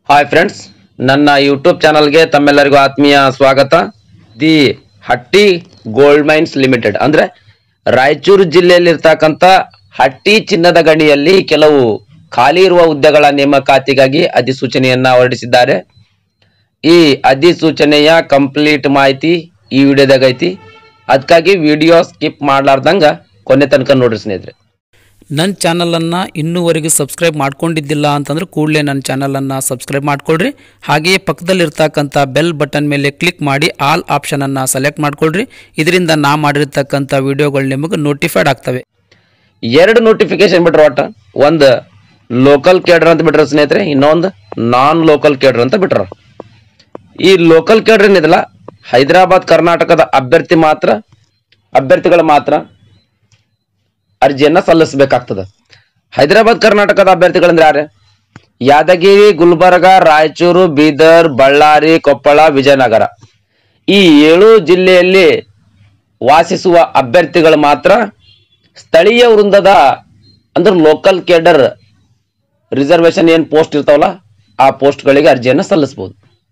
hi friends ನನ್ನ YouTube ಚಾನಲ್ಗೆ ತಮ್ಮೆಲ್ಲರಿಗೂ ಆತ್ಮೀಯ ಸ್ವಾಗತ the Hutti gold mines limited ಅಂದ್ರೆ ರಾಯಚೂರು ಜಿಲ್ಲೆಯಲ್ಲಿರ್ತಕ್ಕಂಥ ಹಟ್ಟಿ ಚಿನ್ನದ ಗಣಿಯಲ್ಲಿ ಕೆಲವು ಖಾಲಿ ಇರುವ ಹುದ್ದೆಗಳ ನೇಮಕಾತಿಗಾಗಿ ಅಧಿಸೂಚನೆಯನ್ನ ಹೊರಡಿಸಿದ್ದಾರೆ ಈ ಅಧಿಸೂಚನೆಯ ಕಂಪ್ಲೀಟ್ ಮಾಹಿತಿ ಈ ವಿಡಿಯೋದಾಗ ಐತಿ ಅದಕ್ಕಾಗಿ ವಿಡಿಯೋ ಸ್ಕಿಪ್ ಮಾಡ್ಲಾರ್ದಂಗ ಕೊನೆ ತನಕ ನೋಡ್ರಿ ಸ್ನೇಹಿತರೆ ನನ್ನ ಚಾನಲನ್ನು ಇನ್ನೂವರೆಗೂ ಸಬ್ಸ್ಕ್ರೈಬ್ ಮಾಡ್ಕೊಂಡಿದ್ದಿಲ್ಲ ಅಂತಂದ್ರೆ ಕೂಡಲೇ ನನ್ನ ಚಾನಲನ್ನು ಸಬ್ಸ್ಕ್ರೈಬ್ ಮಾಡ್ಕೊಳ್ರಿ ಹಾಗೆಯೇ ಪಕ್ಕದಲ್ಲಿರ್ತಕ್ಕಂಥ ಬೆಲ್ ಬಟನ್ ಮೇಲೆ ಕ್ಲಿಕ್ ಮಾಡಿ ಆಲ್ ಆಪ್ಷನನ್ನು ಸೆಲೆಕ್ಟ್ ಮಾಡ್ಕೊಳ್ರಿ ಇದರಿಂದ ನಾ ಮಾಡಿರ್ತಕ್ಕಂಥ ವಿಡಿಯೋಗಳು ನಿಮಗೆ ನೋಟಿಫೈಡ್ ಆಗ್ತವೆ ಎರಡು ನೋಟಿಫಿಕೇಶನ್ ಬಿಟ್ರ ಒಟ್ಟ ಒಂದು ಲೋಕಲ್ ಕೇಡರ್ ಅಂತ ಬಿಟ್ರ ಸ್ನೇಹಿತರೆ ಇನ್ನೊಂದು ನಾನ್ ಲೋಕಲ್ ಕೇಡರ್ ಅಂತ ಬಿಟ್ರ ಈ ಲೋಕಲ್ ಕೇಡರ್ ಏನಿದಲ್ಲ ಹೈದರಾಬಾದ್ ಕರ್ನಾಟಕದ ಅಭ್ಯರ್ಥಿ ಮಾತ್ರ ಅಭ್ಯರ್ಥಿಗಳು ಮಾತ್ರ ಅರ್ಜಿಯನ್ನ ಸಲ್ಲಿಸಬೇಕಾಗ್ತದ ಹೈದರಾಬಾದ್ ಕರ್ನಾಟಕದ ಅಭ್ಯರ್ಥಿಗಳಂದ್ರೆ ಯಾರು ಯಾದಗಿರಿ ಗುಲ್ಬರ್ಗ ರಾಯಚೂರು ಬೀದರ್ ಬಳ್ಳಾರಿ ಕೊಪ್ಪಳ ವಿಜಯನಗರ ಈ ಏಳು ಜಿಲ್ಲೆಯಲ್ಲಿ ವಾಸಿಸುವ ಅಭ್ಯರ್ಥಿಗಳು ಮಾತ್ರ ಸ್ಥಳೀಯ ವೃಂದದ ಅಂದ್ರೆ ಲೋಕಲ್ ಕೇಡರ್ ರಿಸರ್ವೇಶನ್ ಏನ್ ಪೋಸ್ಟ್ ಇರ್ತಾವಲ್ಲ ಆ ಪೋಸ್ಟ್ಗಳಿಗೆ ಅರ್ಜಿಯನ್ನು ಸಲ್ಲಿಸಬಹುದು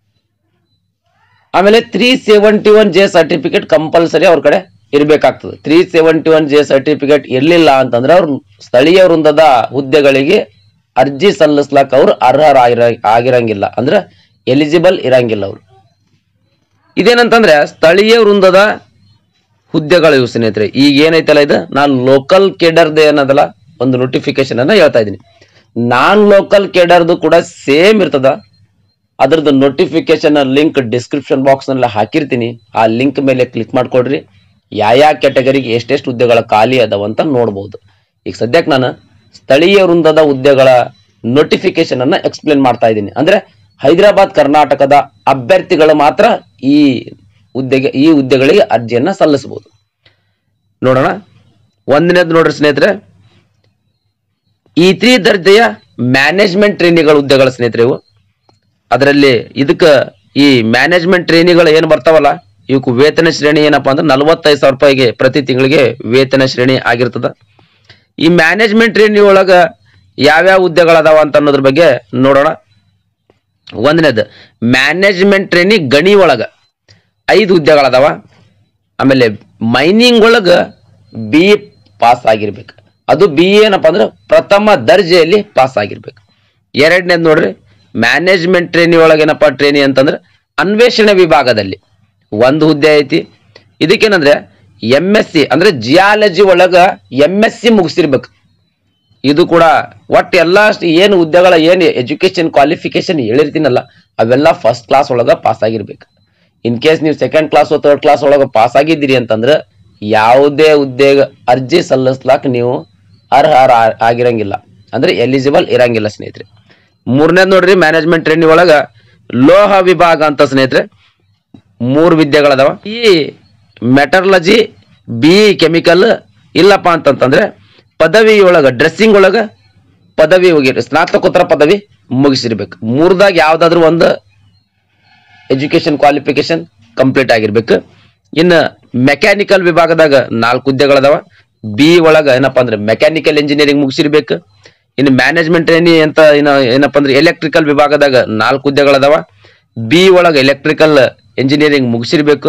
ಆಮೇಲೆ three seventy one J certificate compulsory ಅವ್ರ ಕಡೆ ಇರಬೇಕಾಗ್ತದೆ three seventy one J certificate ಇರಲಿಲ್ಲ ಅಂತಂದ್ರೆ ಅವ್ರು ಸ್ಥಳೀಯ ವೃಂದದ ಹುದ್ದೆಗಳಿಗೆ ಅರ್ಜಿ ಸಲ್ಲಿಸ್ಲಾಕ ಅವ್ರು ಅರ್ಹರಾಗಿರ ಆಗಿರಂಗಿಲ್ಲ ಅಂದ್ರೆ ಎಲಿಜಿಬಲ್ ಇರಂಗಿಲ್ಲ ಅವರು ಇದೇನಂತಂದ್ರೆ ಸ್ಥಳೀಯ ವೃಂದದ ಹುದ್ದೆಗಳು ಇವು ಸ್ನೇಹಿತರೆ ಈಗ ಏನೈತಲ್ಲ ಇದು ನಾನು ಲೋಕಲ್ ಕೇಡರ್ದು ಏನದಲ್ಲ ಒಂದು ನೋಟಿಫಿಕೇಶನ್ ಅನ್ನ ಹೇಳ್ತಾ ಇದ್ದೀನಿ ನಾನ್ ಲೋಕಲ್ ಕೇಡರ್ದು ಕೂಡ ಸೇಮ್ ಇರ್ತದ ಅದ್ರದ್ದು ನೋಟಿಫಿಕೇಶನ್ ಲಿಂಕ್ ಡಿಸ್ಕ್ರಿಪ್ಷನ್ ಬಾಕ್ಸ್ ನಲ್ಲಿ ಹಾಕಿರ್ತೀನಿ ಆ ಲಿಂಕ್ ಮೇಲೆ ಕ್ಲಿಕ್ ಮಾಡ್ಕೊಡ್ರಿ ಯಾವ ಯಾವ ಕ್ಯಾಟಗರಿಗೆ ಎಷ್ಟೆಷ್ಟು ಹುದ್ದೆಗಳ ಖಾಲಿ ಅದಾವ ಅಂತ ನೋಡ್ಬೋದು ಈಗ ಸದ್ಯಕ್ಕೆ ನಾನು ಸ್ಥಳೀಯ ವೃಂದದ ಹುದ್ದೆಗಳ ನೋಟಿಫಿಕೇಶನ್ ಅನ್ನ ಎಕ್ಸ್ಪ್ಲೇನ್ ಮಾಡ್ತಾ ಇದ್ದೀನಿ ಅಂದ್ರೆ ಹೈದರಾಬಾದ್ ಕರ್ನಾಟಕದ ಅಭ್ಯರ್ಥಿಗಳು ಮಾತ್ರ ಈ ಹುದ್ದೆಗೆ ಈ ಹುದ್ದೆಗಳಿಗೆ ಅರ್ಜಿಯನ್ನ ಸಲ್ಲಿಸಬಹುದು ನೋಡೋಣ ಒಂದನೇದು ನೋಡ್ರಿ ಸ್ನೇಹಿತರೆ ಈ ತ್ರೀ ದರ್ಜೆಯ ಮ್ಯಾನೇಜ್ಮೆಂಟ್ ಟ್ರೈನಿಗಳ ಹುದ್ದೆಗಳ ಸ್ನೇಹಿತರೆ ಇವು ಅದರಲ್ಲಿ ಇದಕ್ಕ ಈ ಮ್ಯಾನೇಜ್ಮೆಂಟ್ ಟ್ರೈನಿಗಳು ಏನು ಬರ್ತಾವಲ್ಲ ಇವಕ್ಕೆ ವೇತನ ಶ್ರೇಣಿ ಏನಪ್ಪಾ ಅಂದ್ರೆ ನಲವತ್ತೈದು ಸಾವಿರ ರೂಪಾಯಿಗೆ ಪ್ರತಿ ತಿಂಗಳಿಗೆ ವೇತನ ಶ್ರೇಣಿ ಆಗಿರ್ತದ ಈ ಮ್ಯಾನೇಜ್ಮೆಂಟ್ ಟ್ರೈನಿ ಒಳಗ ಯಾವ್ಯಾವ ಹುದ್ದೆಗಳದಾವ ಅಂತ ಅನ್ನೋದ್ರ ಬಗ್ಗೆ ನೋಡೋಣ ಒಂದನೇದು ಮ್ಯಾನೇಜ್ಮೆಂಟ್ ಟ್ರೈನಿ ಗಣಿ ಒಳಗ ಐದು ಹುದ್ದೆಗಳದಾವ ಆಮೇಲೆ ಮೈನಿಂಗ್ ಒಳಗ ಬಿ ಎ ಪಾಸ್ ಆಗಿರ್ಬೇಕು ಅದು ಬಿ ಏನಪ್ಪ ಅಂದ್ರೆ ಪ್ರಥಮ ದರ್ಜೆಯಲ್ಲಿ ಪಾಸ್ ಆಗಿರ್ಬೇಕು ಎರಡನೇದು ನೋಡ್ರಿ ಮ್ಯಾನೇಜ್ಮೆಂಟ್ ಟ್ರೈನಿ ಒಳಗೆ ಏನಪ್ಪ ಟ್ರೈನಿ ಅಂತಂದ್ರೆ ಅನ್ವೇಷಣೆ ವಿಭಾಗದಲ್ಲಿ ಒಂದು ಹುದ್ದೆ ಐತಿ ಇದಕ್ಕೇನಂದ್ರೆ ಎಂ ಎಸ್ ಸಿ ಅಂದ್ರೆ ಜಿಯಾಲಜಿ ಒಳಗ ಎಂ ಎಸ್ ಸಿ ಮುಗಿಸಿರ್ಬೇಕು ಇದು ಕೂಡ ಒಟ್ಟು ಎಲ್ಲ ಏನು ಹುದ್ದೆಗಳ ಏನು ಎಜುಕೇಶನ್ ಕ್ವಾಲಿಫಿಕೇಶನ್ ಹೇಳಿರ್ತೀನಲ್ಲ ಅವೆಲ್ಲ ಫಸ್ಟ್ ಕ್ಲಾಸ್ ಒಳಗ ಪಾಸ್ ಆಗಿರ್ಬೇಕು ಇನ್ ಕೇಸ್ ನೀವು ಸೆಕೆಂಡ್ ಕ್ಲಾಸ್ ಥರ್ಡ್ ಕ್ಲಾಸ್ ಒಳಗ ಪಾಸ್ ಆಗಿದ್ದೀರಿ ಅಂತಂದ್ರೆ ಯಾವುದೇ ಹುದ್ದೆಗೆ ಅರ್ಜಿ ಸಲ್ಲಿಸ್ಲಾಕ ನೀವು ಅರ್ಹ ಆ- ಆಗಿರಂಗಿಲ್ಲ ಅಂದ್ರೆ ಎಲಿಜಿಬಲ್ ಇರಂಗಿಲ್ಲ ಸ್ನೇಹಿತರೆ ಮೂರನೇದು ನೋಡ್ರಿ ಮ್ಯಾನೇಜ್ಮೆಂಟ್ ಟ್ರೈನಿ ಒಳಗ ಲೋಹ ವಿಭಾಗ ಅಂತ ಸ್ನೇಹಿತರೆ ಮೂರು ವಿದ್ಯೆಗಳದಾವ ಈ ಮೆಟರ್ಲಜಿ ಬಿ ಕೆಮಿಕಲ್ ಇಲ್ಲಪ್ಪ ಅಂತಂತಂದ್ರೆ ಪದವಿ ಒಳಗ ಡ್ರೆಸ್ಸಿಂಗ್ ಒಳಗ ಪದವಿ ಹೋಗಿರಿ ಸ್ನಾತಕೋತ್ತರ ಪದವಿ ಮುಗಿಸಿರ್ಬೇಕು ಮೂರ್ದಾಗ ಯಾವ್ದಾದ್ರು ಒಂದು ಎಜುಕೇಶನ್ ಕ್ವಾಲಿಫಿಕೇಶನ್ ಕಂಪ್ಲೀಟ್ ಆಗಿರ್ಬೇಕು ಇನ್ನು ಮೆಕ್ಯಾನಿಕಲ್ ವಿಭಾಗದಾಗ ನಾಲ್ಕು ಹುದ್ದೆಗಳದಾವ ಬಿ ಒಳಗ ಏನಪ್ಪಾ ಅಂದ್ರೆ ಮೆಕ್ಯಾನಿಕಲ್ ಇಂಜಿನಿಯರಿಂಗ್ ಮುಗಿಸಿರ್ಬೇಕು ಇನ್ನು ಮ್ಯಾನೇಜ್ಮೆಂಟ್ ಟ್ರೈನಿ ಅಂತ ಏನ ಏನಪ್ಪಾ ಅಂದ್ರೆ ಎಲೆಕ್ಟ್ರಿಕಲ್ ವಿಭಾಗದಾಗ ನಾಲ್ಕು ಹುದ್ದೆಗಳದಾವ ಬಿ ಒಳಗ ಎಲೆಕ್ಟ್ರಿಕಲ್ ಇಂಜಿನಿಯರಿಂಗ್ ಮುಗಿಸಿರ್ಬೇಕು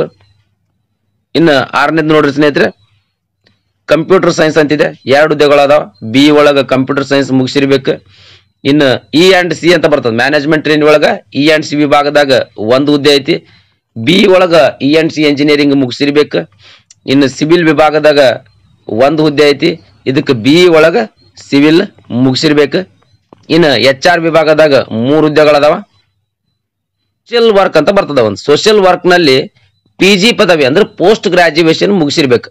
ಇನ್ನು ಆರನೇದು ನೋಡ್ರಿ ಸ್ನೇಹಿತರೆ ಕಂಪ್ಯೂಟರ್ ಸೈನ್ಸ್ ಅಂತಿದೆ ಎರಡು ಹುದ್ದೆಗಳದಾವ ಬಿ ಒಳಗ ಕಂಪ್ಯೂಟರ್ ಸೈನ್ಸ್ ಮುಗಿಸಿರ್ಬೇಕು ಇನ್ನು ಇ ಅಂಡ್ ಸಿ ಅಂತ ಬರ್ತದೆ ಮ್ಯಾನೇಜ್ಮೆಂಟ್ ಟ್ರೈನ್ ಒಳಗ ಇ ಅಂಡ್ ಸಿ ವಿಭಾಗದಾಗ ಒಂದು ಹುದ್ದೆ ಐತಿ ಬಿ ಒಳಗ ಇ ಅಂಡ್ ಸಿ ಇಂಜಿನಿಯರಿಂಗ್ ಮುಗಿಸಿರ್ಬೇಕು ಇನ್ನು ಸಿವಿಲ್ ವಿಭಾಗದಾಗ ಒಂದು ಹುದ್ದೆ ಐತಿ ಇದಕ್ಕೆ ಬಿ ಒಳಗ ಸಿವಿಲ್ ಮುಗಿಸಿರ್ಬೇಕು ಇನ್ನು ಎಚ್ ಆರ್ ವಿಭಾಗದಾಗ ಮೂರು ಹುದ್ದೆಗಳದಾವ ಸೋಷಿಯಲ್ ವರ್ಕ್ ಅಂತ ಬರ್ತದ ಒಂದು ಸೋಷಿಯಲ್ ವರ್ಕ್ ನಲ್ಲಿ ಪಿ ಜಿ ಪದವಿ ಅಂದ್ರೆ ಪೋಸ್ಟ್ ಗ್ರಾಜ್ಯುಯೇಷನ್ ಮುಗಿಸಿರ್ಬೇಕು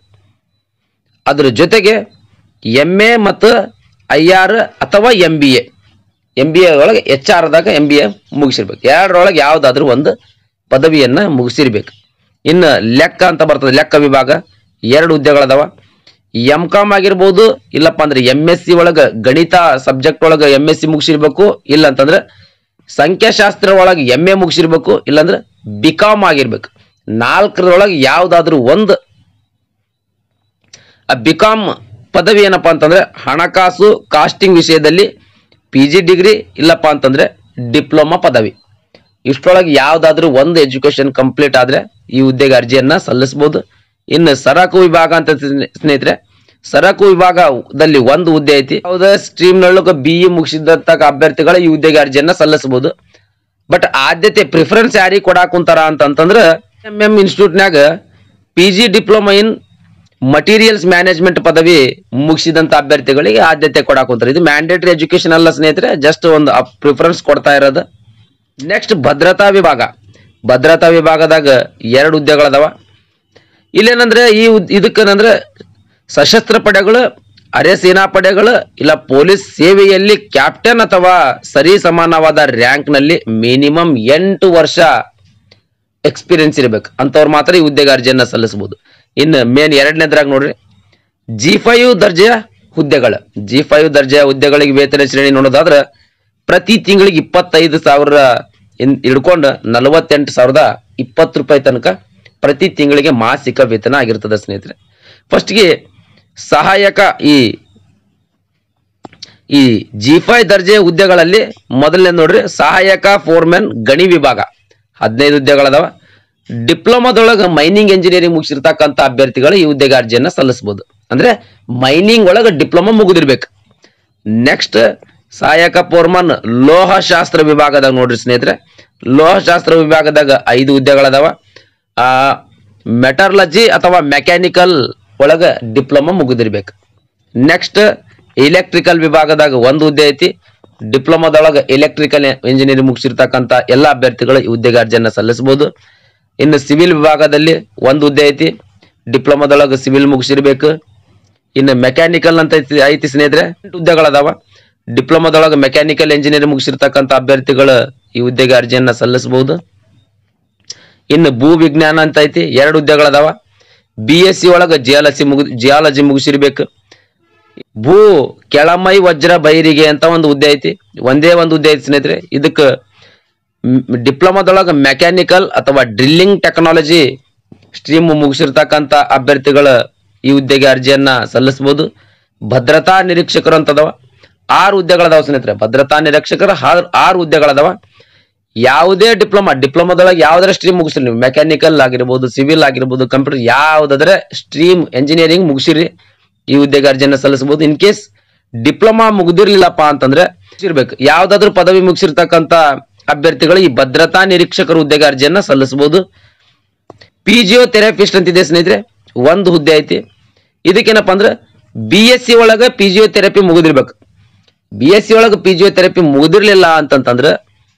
ಅದ್ರ ಜೊತೆಗೆ ಎಂ ಎ ಮತ್ತು ಐ ಆರ್ ಅಥವಾ M B A M B A ಒಳಗೆ ಎಚ್ ಆರ್ದಾಗ ಎಂ ಬಿ ಎ ಮುಗಿಸಿರ್ಬೇಕು ಎರಡರೊಳಗೆ ಯಾವುದಾದ್ರೂ ಒಂದು ಪದವಿಯನ್ನ ಮುಗಿಸಿರ್ಬೇಕು ಇನ್ನು ಲೆಕ್ಕ ಅಂತ ಬರ್ತದೆ ಲೆಕ್ಕ ವಿಭಾಗ ಎರಡು ಹುದ್ದೆಗಳದಾವ ಎಂ ಕಾಮ್ ಆಗಿರ್ಬೋದು ಇಲ್ಲಪ್ಪ ಅಂದ್ರೆ ಎಂ ಎಸ್ ಸಿ ಒಳಗೆ ಗಣಿತ ಸಬ್ಜೆಕ್ಟ್ ಒಳಗೆ ಎಂ ಎಸ್ ಸಿ ಮುಗಿಸಿರ್ಬೇಕು ಇಲ್ಲ ಅಂತಂದ್ರೆ ಸಂಖ್ಯಾಶಾಸ್ತ್ರ ಒಳಗೆ ಎಂ ಎ ಮುಗಿಸಿರ್ಬೇಕು ಇಲ್ಲಾಂದ್ರೆ ಬಿ ಕಾಮ್ ಆಗಿರ್ಬೇಕು ನಾಲ್ಕರೊಳಗೆ ಯಾವುದಾದ್ರೂ ಒಂದು ಆ ಬಿಕಾಮ್ ಪದವಿ ಏನಪ್ಪಾ ಅಂತಂದ್ರೆ ಹಣಕಾಸು ಕಾಸ್ಟಿಂಗ್ ವಿಷಯದಲ್ಲಿ ಪಿ ಜಿ ಡಿಗ್ರಿ ಇಲ್ಲಪ್ಪ ಅಂತಂದ್ರೆ ಡಿಪ್ಲೊಮಾ ಪದವಿ ಇಷ್ಟರೊಳಗೆ ಯಾವ್ದಾದ್ರೂ ಒಂದು ಎಜುಕೇಶನ್ ಕಂಪ್ಲೀಟ್ ಆದ್ರೆ ಈ ಹುದ್ದೆಗೆ ಅರ್ಜಿಯನ್ನ ಸಲ್ಲಿಸಬಹುದು ಇನ್ನು ಸರಕು ವಿಭಾಗ ಅಂತ ಸ್ನೇ- ಸ್ನೇಹಿತರೆ ಸರಕು ವಿಭಾಗದಲ್ಲಿ ಒಂದು ಹುದ್ದೆ ಐತಿ ಯಾವುದೇ ಸ್ಟ್ರೀಮ್ ನೊಳಗ ಬಿ ಇ ಮುಗಿಸಿದಂತ ಅಭ್ಯರ್ಥಿಗಳು ಈ ಹುದ್ದೆಗೆ ಅರ್ಜಿಯನ್ನ ಸಲ್ಲಿಸಬಹುದು ಬಟ್ ಆದ್ಯತೆ ಪ್ರಿಫರೆನ್ಸ್ ಯಾರಿಗೆ ಕೊಡಾಕ್ ಕುಂತಾರ ಅಂತಂತಂದ್ರ ಎಂ ಎಂ ಇನ್ಸ್ಟಿಟ್ಯೂಟ್ನಾಗ P G diploma in materials management ಪದವಿ ಮುಗಿಸಿದಂತ ಅಭ್ಯರ್ಥಿಗಳಿಗೆ ಆದ್ಯತೆ ಕೊಡಾಕ್ ಕುಂತಾರ ಇದು ಮ್ಯಾಂಡೇಟರಿ ಎಜುಕೇಶನ್ ಅಲ್ಲ ಸ್ನೇಹಿತರೆ ಜಸ್ಟ್ ಒಂದು ಪ್ರಿಫರೆನ್ಸ್ ಕೊಡ್ತಾ ಇರೋದು ನೆಕ್ಸ್ಟ್ ಭದ್ರತಾ ವಿಭಾಗ ಭದ್ರತಾ ವಿಭಾಗದಾಗ ಎರಡು ಹುದ್ದೆಗಳದಾವ ಇಲ್ಲೇನಂದ್ರೆ ಈ ಹುದ್- ಇದಕ್ಕೇನಂದ್ರೆ ಸಶಸ್ತ್ರ ಪಡೆಗಳು ಅರೆ ಸೇನಾ ಪಡೆಗಳು ಇಲ್ಲ ಪೊಲೀಸ್ ಸೇವೆಯಲ್ಲಿ ಕ್ಯಾಪ್ಟನ್ ಅಥವಾ ಸರಿ ಸಮಾನವಾದ ರ್ಯಾಂಕ್ ನಲ್ಲಿ ಮಿನಿಮಮ್ ಎಂಟು ವರ್ಷ ಎಕ್ಸ್ಪೀರಿಯನ್ಸ್ ಇರಬೇಕು ಅಂತವ್ರು ಮಾತ್ರ ಈ ಹುದ್ದೆಗೆ ಅರ್ಜಿಯನ್ನ ಸಲ್ಲಿಸಬಹುದು ಇನ್ನು ಮೇನ್ ಎರಡನೇದ್ರಾಗ ನೋಡ್ರಿ ಜಿ ಫೈವ್ ದರ್ಜೆಯ ಹುದ್ದೆಗಳು ಜಿ ಫೈವ್ ದರ್ಜೆಯ ಹುದ್ದೆಗಳಿಗೆ ವೇತನ ಶ್ರೇಣಿ ನೋಡೋದಾದ್ರೆ ಪ್ರತಿ ತಿಂಗಳಿಗೆ ಇಪ್ಪತ್ತೈದು ಸಾವಿರ ಇನ್- ಹಿಡ್ಕೊಂಡು ನಲವತ್ತೆಂಟು ಸಾವಿರದ ಇಪ್ಪತ್ತು ರೂಪಾಯಿ ತನಕ ಪ್ರತಿ ತಿಂಗಳಿಗೆ ಮಾಸಿಕ ವೇತನ ಆಗಿರ್ತದೆ ಸ್ನೇಹಿತರೆ ಫಸ್ಟ್ಗೆ ಸಹಾಯಕ ಈ ಈ ಜಿ ಫೈ ದರ್ಜೆ ಹುದ್ದೆಗಳಲ್ಲಿ ಮೊದಲನೇ ನೋಡ್ರಿ ಸಹಾಯಕ ಫೋರ್ಮೆನ್ ಗಣಿ ವಿಭಾಗ ಹದಿನೈದು ಹುದ್ದೆಗಳದಾವ ಡಿಪ್ಲೊಮಾದೊಳಗೆ ಮೈನಿಂಗ್ ಇಂಜಿನಿಯರಿಂಗ್ ಮುಗಿಸಿರ್ತಕ್ಕಂಥ ಅಭ್ಯರ್ಥಿಗಳು ಈ ಹುದ್ದೆಗೆ ಅರ್ಜಿಯನ್ನ ಸಲ್ಲಿಸಬಹುದು ಅಂದ್ರೆ ಮೈನಿಂಗ್ ಒಳಗೆ ಡಿಪ್ಲೊಮಾ ಮುಗಿದಿರ್ಬೇಕು ನೆಕ್ಸ್ಟ್ ಸಹಾಯಕ ಫೋರ್ಮನ್ ಲೋಹಶಾಸ್ತ್ರ ವಿಭಾಗದಾಗ ನೋಡ್ರಿ ಸ್ನೇಹಿತರೆ ಲೋಹಶಾಸ್ತ್ರ ವಿಭಾಗದಾಗ ಐದು ಹುದ್ದೆಗಳದಾವ ಆ ಮೆಟರ್ಲಜಿ ಅಥವಾ ಮೆಕ್ಯಾನಿಕಲ್ ಒಳಗ ಡಿಪ್ಲೊಮಾ ಮುಗಿದಿರ್ಬೇಕು ನೆಕ್ಸ್ಟ್ ಎಲೆಕ್ಟ್ರಿಕಲ್ ವಿಭಾಗದಾಗ ಒಂದು ಹುದ್ದೆ ಐತಿ ಡಿಪ್ಲೊಮಾದೊಳಗೆ ಎಲೆಕ್ಟ್ರಿಕಲ್ ಇಂಜಿನಿಯರಿಂಗ್ ಮುಗಿಸಿರ್ತಕ್ಕಂಥ ಎಲ್ಲ ಅಭ್ಯರ್ಥಿಗಳು ಈ ಹುದ್ದೆಗೆ ಅರ್ಜಿಯನ್ನ ಸಲ್ಲಿಸಬಹುದು ಇನ್ನು ಸಿವಿಲ್ ವಿಭಾಗದಲ್ಲಿ ಒಂದು ಹುದ್ದೆ ಐತಿ ಡಿಪ್ಲೊಮಾದೊಳಗೆ ಸಿವಿಲ್ ಮುಗಿಸಿರ್ಬೇಕು ಇನ್ನು ಮೆಕ್ಯಾನಿಕಲ್ ಅಂತ ಐತಿ ಐತಿ ಸ್ನೇಹಿತರೆ ಎಂಟು ಹುದ್ದೆಗಳದಾವ ಡಿಪ್ಲೊಮಾದೊಳಗೆ ಮೆಕ್ಯಾನಿಕಲ್ ಇಂಜಿನಿಯರಿಂಗ್ ಮುಗಿಸಿರ್ತಕ್ಕಂಥ ಅಭ್ಯರ್ಥಿಗಳು ಈ ಹುದ್ದೆಗೆ ಅರ್ಜಿಯನ್ನ ಸಲ್ಲಿಸಬಹುದು ಇನ್ನು ಭೂ ವಿಜ್ಞಾನ ಅಂತ ಐತಿ ಎರಡು ಹುದ್ದೆಗಳದಾವ ಬಿ ಎಸ್ ಸಿ ಒಳಗೆ ಜಿಯಾಲಜಿ ಮುಗಿ ಜಿಯಾಲಜಿ ಮುಗಿಸಿರ್ಬೇಕು ಭೂ ಕೆಳಮೈ ವಜ್ರ ಬೈರಿಗೆ ಅಂತ ಒಂದು ಹುದ್ದೆ ಐತಿ ಒಂದೇ ಒಂದು ಹುದ್ದೆ ಐತಿ ಸ್ನೇಹಿತರೆ ಇದಕ್ಕೆ ಡಿಪ್ಲೊಮಾದೊಳಗೆ ಮೆಕ್ಯಾನಿಕಲ್ ಅಥವಾ ಡ್ರಿಲ್ಲಿಂಗ್ ಟೆಕ್ನಾಲಜಿ ಸ್ಟ್ರೀಮ್ ಮುಗಿಸಿರ್ತಕ್ಕಂಥ ಅಭ್ಯರ್ಥಿಗಳ ಈ ಹುದ್ದೆಗೆ ಅರ್ಜಿಯನ್ನ ಸಲ್ಲಿಸಬಹುದು ಭದ್ರತಾ ನಿರೀಕ್ಷಕರು ಅಂತದವ ಆರು ಹುದ್ದೆಗಳದಾವ ಸ್ನೇಹಿತರೆ ಭದ್ರತಾ ನಿರೀಕ್ಷಕರ ಆರ್- ಆರು ಹುದ್ದೆಗಳದಾವ ಯಾವುದೇ ಡಿಪ್ಲೊಮಾ ಡಿಪ್ಲೊಮಾದೊಳಗೆ ಯಾವ್ದಾರ ಸ್ಟ್ರೀಮ್ ಮುಗಿಸ್ರಿ ನೀವು ಮೆಕ್ಯಾನಿಕಲ್ ಆಗಿರ್ಬೋದು ಸಿವಿಲ್ ಆಗಿರ್ಬೋದು ಕಂಪ್ಯೂಟರ್ ಯಾವ್ದಾದ್ರೆ ಸ್ಟ್ರೀಮ್ ಎಂಜಿನಿಯರಿಂಗ್ ಮುಗಿಸಿರಿ ಈ ಹುದ್ದೆಗೆ ಅರ್ಜಿಯನ್ನ ಸಲ್ಲಿಸಬಹುದು ಇನ್ ಕೇಸ್ ಡಿಪ್ಲೊಮಾ ಮುಗ್ದಿರ್ಲಿಲ್ಲಪ್ಪ ಅಂತಂದ್ರೆ ಇರ್ಬೇಕು ಯಾವ್ದಾದ್ರು ಪದವಿ ಮುಗಿಸಿರ್ತಕ್ಕಂಥ ಅಭ್ಯರ್ಥಿಗಳು ಈ ಭದ್ರತಾ ನಿರೀಕ್ಷಕರ ಹುದ್ದೆಗೆ ಅರ್ಜಿಯನ್ನ ಸಲ್ಲಿಸಬಹುದು ಪಿಜಿಯೋಥೆರಪಿಸ್ಟ್ ಅಂತಿದೆ ಸ್ನೇಹಿತರೆ ಒಂದು ಹುದ್ದೆ ಐತಿ ಇದಕ್ಕೇನಪ್ಪ ಅಂದ್ರೆ ಬಿ ಎಸ್ ಸಿ ಒಳಗೆ ಪಿಜಿಯೋಥೆರಪಿ ಮುಗಿದಿರ್ಬೇಕು ಬಿ ಎಸ್ ಸಿ ಒಳಗೆ ಪಿಜಿಯೋಥೆರಪಿ ಮುಗಿದಿರ್ಲಿಲ್ಲ ಅಂತಂತಂದ್ರೆ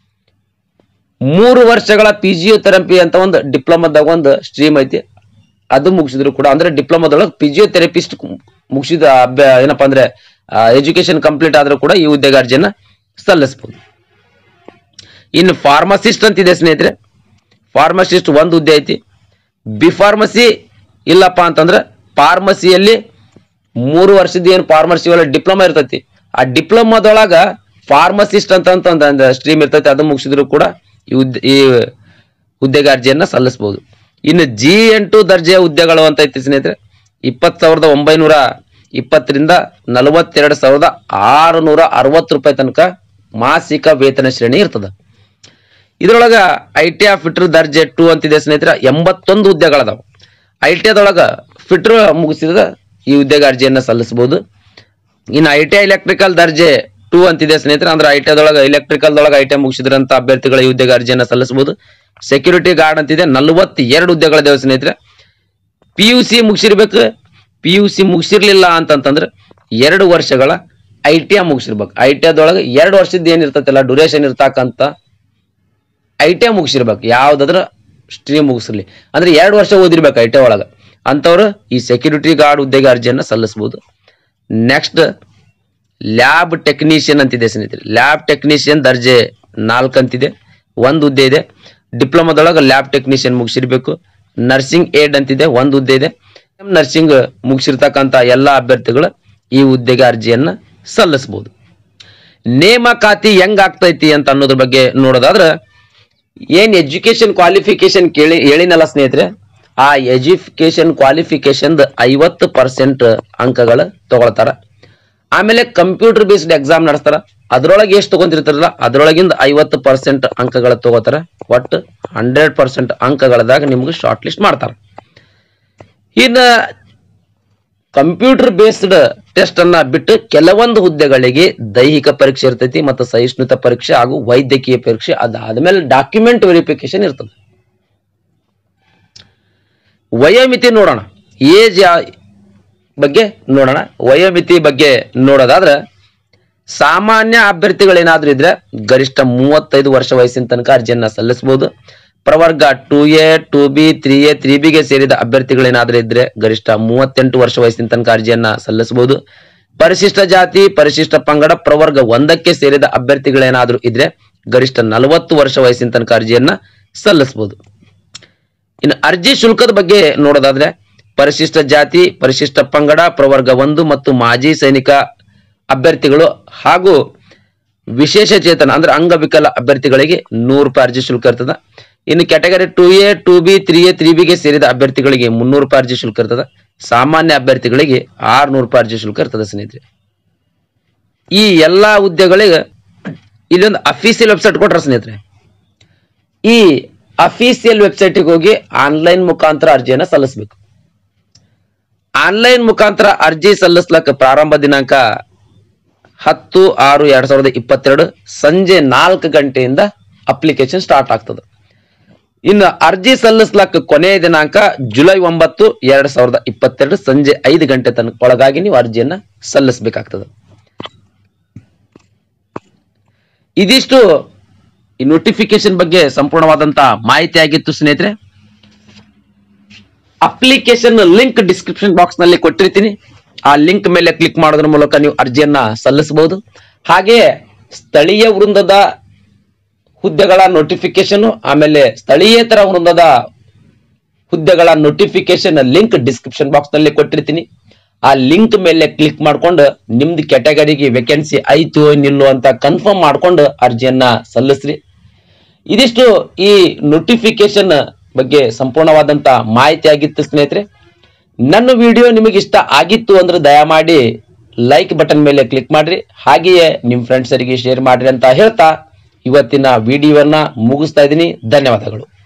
ಮೂರು ವರ್ಷಗಳ ಪಿಜಿಯೋಥೆರಪಿ ಅಂತ ಒಂದು ಡಿಪ್ಲೊಮಾದಾಗ ಒಂದು ಸ್ಟ್ರೀಮ್ ಐತಿ ಅದು ಮುಗಿಸಿದ್ರು ಕೂಡ ಅಂದ್ರೆ ಡಿಪ್ಲೊಮಾದೊಳಗೆ ಪಿಜಿಯೋಥೆರಪಿಸ್ಟ್ ಮುಗಿಸಿದ ಅಭ್ಯ ಏನಪ್ಪಾ ಅಂದ್ರೆ ಎಜುಕೇಶನ್ ಕಂಪ್ಲೀಟ್ ಆದ್ರೂ ಕೂಡ ಈ ಹುದ್ದೆಗೆ ಅರ್ಜಿಯನ್ನ ಸಲ್ಲಿಸಬಹುದು ಇನ್ನು ಫಾರ್ಮಸಿಸ್ಟ್ ಅಂತಿದೆ ಸ್ನೇಹಿತರೆ ಫಾರ್ಮಸಿಸ್ಟ್ ಒಂದು ಹುದ್ದೆ ಐತಿ ಬಿ ಫಾರ್ಮಸಿ ಇಲ್ಲಪ್ಪ ಅಂತಂದ್ರೆ ಫಾರ್ಮಸಿಯಲ್ಲಿ ಮೂರು ವರ್ಷದ ಏನು ಫಾರ್ಮಸಿ ಒಳಗೆ ಡಿಪ್ಲೊಮಾ ಇರ್ತೈತಿ ಆ ಡಿಪ್ಲೊಮಾದೊಳಗ ಫಾರ್ಮಸಿಸ್ಟ್ ಅಂತ ಒಂದು ಸ್ಟ್ರೀಮ್ ಇರ್ತೈತಿ ಅದು ಮುಗಿಸಿದ್ರು ಕೂಡ ಈ ಹುದ್ದೆ ಈ ಹುದ್ದೆಗೆ ಅರ್ಜಿಯನ್ನ ಸಲ್ಲಿಸಬಹುದು ಇನ್ನು ಜಿ ಎಂಟು ದರ್ಜೆಯ ಹುದ್ದೆಗಳು ಅಂತ ಐತಿ ಸ್ನೇಹಿತರೆ ಇಪ್ಪತ್ತು ಸಾವಿರದ ಒಂಬೈನೂರ ಇಪ್ಪತ್ತರಿಂದ ನಲವತ್ತೆರಡು ಸಾವಿರದ ಆರುನೂರ ಅರವತ್ತು ರೂಪಾಯಿ ತನಕ ಮಾಸಿಕ ವೇತನ ಶ್ರೇಣಿ ಇರ್ತದೆ ಇದ್ರೊಳಗ ಐ ಟಿ ಆ ಫಿಟ್ರ್ ದರ್ಜೆ ಟು ಅಂತಿದೆ ಸ್ನೇಹಿತರೆ ಎಂಬತ್ತೊಂದು ಹುದ್ದೆಗಳದಾವ ಐ ಟಿ ಅದೊಳಗ ಫಿಟ್ರ್ ಮುಗಿಸಿದ ಈ ಹುದ್ದೆಗೆ ಅರ್ಜಿಯನ್ನ ಸಲ್ಲಿಸಬಹುದು ಇನ್ನು ಐ ಟಿ ಎಲೆಕ್ಟ್ರಿಕಲ್ ದರ್ಜೆ ಟೂ ಅಂತಿದೆ ಸ್ನೇಹಿತರೆ ಅಂದ್ರೆ ಐ ಟಿ ಅದೊಳಗೆ ಎಲೆಕ್ಟ್ರಿಕಲ್ ದೊಳಗೆ ಐ ಟಿ ಮುಗಿಸಿದ್ರಂತ ಅಭ್ಯರ್ಥಿಗಳ ಈ ಹುದ್ದೆಗೆ ಅರ್ಜಿಯನ್ನ ಸಲ್ಲಿಸಬಹುದು ಸೆಕ್ಯೂರಿಟಿ ಗಾರ್ಡ್ ಅಂತಿದೆ ನಲವತ್ತೆರಡು ಹುದ್ದೆಗಳಿದಾವೆ ಸ್ನೇಹಿತರೆ ಪಿ ಯು ಸಿ ಮುಗಿಸಿರ್ಬೇಕು ಪಿ ಯು ಸಿ ಮುಗಿಸಿರ್ಲಿಲ್ಲ ಅಂತಂತಂದ್ರೆ ಎರಡು ವರ್ಷಗಳ ಐ ಟಿ ಐ ಮುಗಿಸಿರ್ಬೇಕು ಐ ಟಿ ಅದೊಳಗೆ ಎರಡು ವರ್ಷದ ಏನಿರ್ತೈತಲ್ಲ ಡ್ಯೂರೇಷನ್ ಇರ್ತಕ್ಕಂಥ ಐ ಟಿ ಐ ಮುಗಿಸಿರ್ಬೇಕು ಯಾವ್ದಾದ್ರ ಸ್ಟ್ರೀಮ್ ಮುಗಿಸಿರ್ಲಿ ಅಂದ್ರೆ ಎರಡು ವರ್ಷ ಓದಿರ್ಬೇಕು ಐ ಟಿ ಒಳಗೆ ಅಂಥವ್ರು ಈ ಸೆಕ್ಯೂರಿಟಿ ಗಾರ್ಡ್ ಹುದ್ದೆಗೆ ಅರ್ಜಿಯನ್ನ ಸಲ್ಲಿಸಬಹುದು ನೆಕ್ಸ್ಟ್ ಲ್ಯಾಬ್ ಟೆಕ್ನಿಷಿಯನ್ ಅಂತಿದೆ ಸ್ನೇಹಿತರೆ ಲ್ಯಾಬ್ ಟೆಕ್ನಿಷಿಯನ್ ದರ್ಜೆ ನಾಲ್ಕು ಅಂತಿದೆ ಒಂದು ಹುದ್ದೆ ಇದೆ ಡಿಪ್ಲೊಮಾದೊಳಗೆ ಲ್ಯಾಬ್ ಟೆಕ್ನಿಷಿಯನ್ ಮುಗಿಸಿರ್ಬೇಕು ನರ್ಸಿಂಗ್ ಏಡ್ ಅಂತಿದೆ ಒಂದು ಹುದ್ದೆ ಇದೆ ನರ್ಸಿಂಗ್ ಮುಗಿಸಿರ್ತಕ್ಕಂಥ ಎಲ್ಲ ಅಭ್ಯರ್ಥಿಗಳು ಈ ಹುದ್ದೆಗೆ ಅರ್ಜಿಯನ್ನ ಸಲ್ಲಿಸಬಹುದು ನೇಮಕಾತಿ ಹೆಂಗ್ ಆಗ್ತೈತಿ ಅಂತ ಅನ್ನೋದ್ರ ಬಗ್ಗೆ ನೋಡೋದಾದ್ರೆ ಏನ್ ಎಜುಕೇಶನ್ ಕ್ವಾಲಿಫಿಕೇಶನ್ ಕೇಳಿ ಹೇಳಿನಲ್ಲ ಸ್ನೇಹಿತರೆ ಆ ಎಜುಕೇಶನ್ ಕ್ವಾಲಿಫಿಕೇಶನ್ ಐವತ್ತು ಪರ್ಸೆಂಟ್ ಅಂಕಗಳು ತಗೊಳ್ತಾರ ಆಮೇಲೆ ಕಂಪ್ಯೂಟರ್ ಬೇಸ್ಡ್ ಎಕ್ಸಾಮ್ ನಡೆಸ್ತಾರ ಅದ್ರೊಳಗೆ ಎಷ್ಟು ತಗೊಂತಿರ್ತಾರಲ್ಲ ಅದ್ರೊಳಗಿಂದ ಐವತ್ತು ಪರ್ಸೆಂಟ್ ಅಂಕಗಳ ತಗೋತಾರ ಒಟ್ಟು ಹಂಡ್ರೆಡ್ ಪರ್ಸೆಂಟ್ ಅಂಕಗಳದಾಗ ನಿಮ್ಗೆ ಶಾರ್ಟ್ ಲಿಸ್ಟ್ ಮಾಡ್ತಾರ ಇನ್ನ ಕಂಪ್ಯೂಟರ್ ಬೇಸ್ಡ್ ಟೆಸ್ಟ್ ಅನ್ನ ಬಿಟ್ಟು ಕೆಲವೊಂದು ಹುದ್ದೆಗಳಿಗೆ ದೈಹಿಕ ಪರೀಕ್ಷೆ ಇರ್ತೈತಿ ಮತ್ತು ಸಹಿಷ್ಣುತಾ ಪರೀಕ್ಷೆ ಹಾಗೂ ವೈದ್ಯಕೀಯ ಪರೀಕ್ಷೆ ಅದಾದ್ಮೇಲೆ ಡಾಕ್ಯುಮೆಂಟ್ ವೆರಿಫಿಕೇಶನ್ ಇರ್ತದೆ ವಯೋಮಿತಿ ನೋಡೋಣ ಏಜ್ ಬಗ್ಗೆ ನೋಡೋಣ ವಯೋಮಿತಿ ಬಗ್ಗೆ ನೋಡೋದಾದ್ರೆ ಸಾಮಾನ್ಯ ಅಭ್ಯರ್ಥಿಗಳೇನಾದ್ರೂ ಇದ್ರೆ ಗರಿಷ್ಠ ಮೂವತ್ತೈದು ವರ್ಷ ವಯಸ್ಸಿನ ತನಕ ಅರ್ಜಿಯನ್ನ ಸಲ್ಲಿಸಬಹುದು ಪ್ರವರ್ಗ two A two B three A three ಬಿಗೆ ಸೇರಿದ ಅಭ್ಯರ್ಥಿಗಳೇನಾದ್ರೂ ಇದ್ರೆ ಗರಿಷ್ಠ ಮೂವತ್ತೆಂಟು ವರ್ಷ ವಯಸ್ಸಿನ ತನಕ ಅರ್ಜಿಯನ್ನ ಸಲ್ಲಿಸಬಹುದು ಪರಿಶಿಷ್ಟ ಜಾತಿ ಪರಿಶಿಷ್ಟ ಪಂಗಡ ಪ್ರವರ್ಗ ಒಂದಕ್ಕೆ ಸೇರಿದ ಅಭ್ಯರ್ಥಿಗಳೇನಾದ್ರೂ ಇದ್ರೆ ಗರಿಷ್ಠ ನಲವತ್ತು ವರ್ಷ ವಯಸ್ಸಿನ ತನಕ ಅರ್ಜಿಯನ್ನ ಸಲ್ಲಿಸಬಹುದು ಇನ್ನು ಅರ್ಜಿ ಶುಲ್ಕದ ಬಗ್ಗೆ ನೋಡೋದಾದ್ರೆ ಪರಿಶಿಷ್ಟ ಜಾತಿ ಪರಿಶಿಷ್ಟ ಪಂಗಡ ಪ್ರವರ್ಗ ಒಂದು ಮತ್ತು ಮಾಜಿ ಸೈನಿಕ ಅಭ್ಯರ್ಥಿಗಳು ಹಾಗೂ ವಿಶೇಷ ಚೇತನ ಅಂದ್ರೆ ಅಂಗವಿಕಲ ಅಭ್ಯರ್ಥಿಗಳಿಗೆ ನೂರು ರೂಪಾಯಿ ಅರ್ಜಿ ಶುಲ್ಕ ಇರ್ತದ ಇನ್ನು category two A two B three A three ಬಿಗೆ ಸೇರಿದ ಅಭ್ಯರ್ಥಿಗಳಿಗೆ ಮುನ್ನೂರು ರೂಪಾಯಿ ಅರ್ಜಿ ಶುಲ್ಕ ಇರ್ತದ ಸಾಮಾನ್ಯ ಅಭ್ಯರ್ಥಿಗಳಿಗೆ ಆರ್ನೂರು ರೂಪಾಯಿ ಅರ್ಜಿ ಶುಲ್ಕ ಇರ್ತದೆ ಸ್ನೇಹಿತರೆ ಈ ಎಲ್ಲಾ ಹುದ್ದೆಗಳಿಗೆ ಇಲ್ಲೊಂದು ಅಫೀಸಿಯಲ್ ವೆಬ್ಸೈಟ್ ಕೊಟ್ರ ಸ್ನೇಹಿತರೆ ಈ ಅಫೀಸಿಯಲ್ ವೆಬ್ಸೈಟಿಗೆ ಹೋಗಿ ಆನ್ಲೈನ್ ಮುಖಾಂತರ ಅರ್ಜಿಯನ್ನ ಸಲ್ಲಿಸಬೇಕು ಆನ್ಲೈನ್ ಮುಖಾಂತರ ಅರ್ಜಿ ಸಲ್ಲಿಸ್ಲಕ್ಕ ಪ್ರಾರಂಭ ದಿನಾಂಕ ಹತ್ತು ಆರು ಎರಡ್ ಸಾವಿರದ ಇಪ್ಪತ್ತೆರಡು ಸಂಜೆ ನಾಲ್ಕು ಗಂಟೆಯಿಂದ ಅಪ್ಲಿಕೇಶನ್ ಸ್ಟಾರ್ಟ್ ಆಗ್ತದೆ ಇನ್ನು ಅರ್ಜಿ ಸಲ್ಲಿಸ್ಲಕ್ಕ ಕೊನೆಯ ದಿನಾಂಕ ಜುಲೈ ಒಂಬತ್ತು ಎರಡ್ ಸಾವಿರದ ಇಪ್ಪತ್ತೆರಡು ಸಂಜೆ ಐದು ಗಂಟೆ ತನಕ ಒಳಗಾಗಿ ನೀವು ಅರ್ಜಿಯನ್ನ ಸಲ್ಲಿಸಬೇಕಾಗ್ತದೆ ಇದಿಷ್ಟು ಈ ನೋಟಿಫಿಕೇಶನ್ ಬಗ್ಗೆ ಸಂಪೂರ್ಣವಾದಂತ ಮಾಹಿತಿ ಆಗಿತ್ತು ಸ್ನೇಹಿತರೆ ಅಪ್ಲಿಕೇಶನ್ ಲಿಂಕ್ ಡಿಸ್ಕ್ರಿಪ್ಷನ್ ಬಾಕ್ಸ್ ನಲ್ಲಿ ಕೊಟ್ಟಿರ್ತೀನಿ ಆ ಲಿಂಕ್ ಮೇಲೆ ಕ್ಲಿಕ್ ಮಾಡೋದ್ರ ಮೂಲಕ ನೀವು ಅರ್ಜಿಯನ್ನ ಸಲ್ಲಿಸಬಹುದು ಹಾಗೆ ಸ್ಥಳೀಯ ವೃಂದದ ಹುದ್ದೆಗಳ ನೋಟಿಫಿಕೇಶನ್ ಆಮೇಲೆ ಸ್ಥಳೀಯೇತರ ವೃಂದದ ಹುದ್ದೆಗಳ ನೋಟಿಫಿಕೇಶನ್ ಲಿಂಕ್ ಡಿಸ್ಕ್ರಿಪ್ಷನ್ ಬಾಕ್ಸ್ ನಲ್ಲಿ ಕೊಟ್ಟಿರ್ತೀನಿ ಆ ಲಿಂಕ್ ಮೇಲೆ ಕ್ಲಿಕ್ ಮಾಡ್ಕೊಂಡು ನಿಮ್ದು ಕ್ಯಾಟಗರಿಗೆ ವೇಕೆನ್ಸಿ ಐತು ನಿಲ್ಲು ಅಂತ ಕನ್ಫರ್ಮ್ ಮಾಡ್ಕೊಂಡು ಅರ್ಜಿಯನ್ನ ಸಲ್ಲಿಸ್ರಿ ಇದಿಷ್ಟು ಈ ನೋಟಿಫಿಕೇಶನ್ ಬಗ್ಗೆ ಸಂಪೂರ್ಣವಾದಂತ ಮಾಹಿತಿ ಆಗಿತ್ತು ಸ್ನೇಹಿತರೆ ನನ್ನ ವಿಡಿಯೋ ನಿಮಗೆ ಇಷ್ಟ ಆಗಿತ್ತು ಅಂದ್ರೆ ದಯಮಾಡಿ ಲೈಕ್ ಬಟನ್ ಮೇಲೆ ಕ್ಲಿಕ್ ಮಾಡ್ರಿ ಹಾಗೆಯೇ ನಿಮ್ಮ ಫ್ರೆಂಡ್ಸರಿಗೆ ಶೇರ್ ಮಾಡ್ರಿ ಅಂತ ಹೇಳ್ತಾ ಇವತ್ತಿನ ವಿಡಿಯೋವನ್ನ ಮುಗಿಸ್ತಾ ಇದ್ದೀನಿ ಧನ್ಯವಾದಗಳು